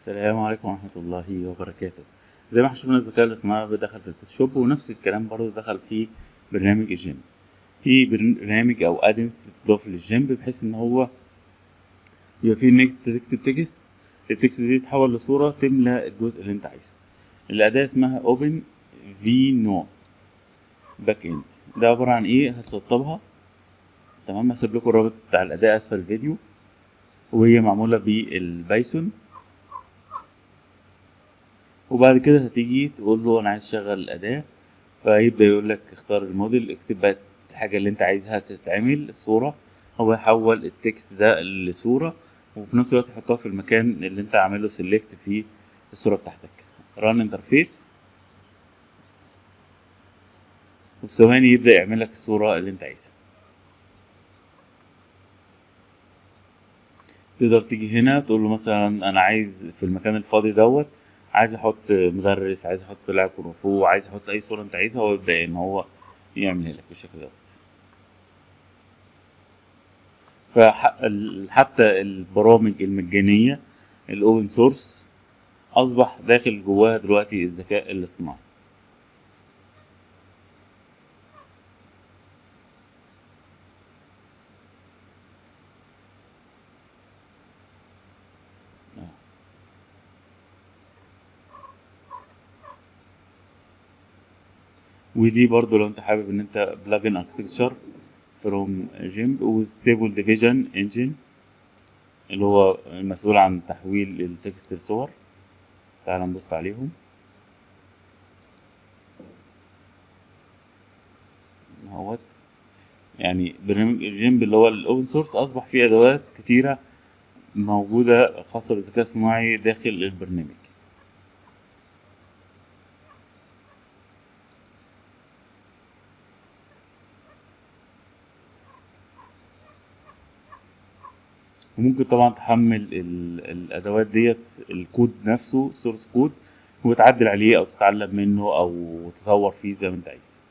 السلام عليكم ورحمة الله وبركاته زي ما احنا شفنا الذكاء الاصطناعي دخل في الفوتوشوب ونفس الكلام برضه دخل في برنامج الجيم في برنامج او ادنس بتضاف للجيم بحيث ان هو يبقى فيه انك تكتب تكست التكست دي تتحول لصورة تملى الجزء اللي انت عايزه الأداة اسمها اوبن في نو باك اند ده عبارة عن ايه هتسطبها تمام هسيب لكم الرابط بتاع الأداة أسفل الفيديو وهي معمولة بالبايثون وبعد كده هتيجي تقول له انا عايز اشغل الاداه فيبدا يقول لك اختار الموديل اكتب بقى الحاجه اللي انت عايزها تتعمل الصوره هو يحول التكست ده لصوره وفي نفس الوقت يحطها في المكان اللي انت عامله سيلكت فيه الصوره بتاعتك ران انترفيس وفي ثواني يبدا يعمل لك الصوره اللي انت عايزها تقدر تيجي هنا تقول له مثلا انا عايز في المكان الفاضي دوت عايز احط مدرس عايز احط لاعب كونغ فو عايز احط اي صوره انت عايزها هو يبدا ان هو يعملها لك بالشكل دوت فحتى البرامج المجانيه الاوبن سورس اصبح داخل جواها دلوقتي الذكاء الاصطناعي ودي برضو لو انت حابب ان انت بلجن اركتكتشر فروم جيمب وستيبل ديفيجن انجن اللي هو المسؤول عن تحويل التكست لصور تعال نبص عليهم اهوت يعني برنامج جيمب اللي هو الاوبن سورس اصبح فيه ادوات كتيره موجوده خاصه بالذكاء الصناعي داخل البرنامج وممكن طبعا تحمل الادوات ديت الكود نفسه سورس كود وتعدل عليه او تتعلم منه او تطور فيه زي ما انت عايز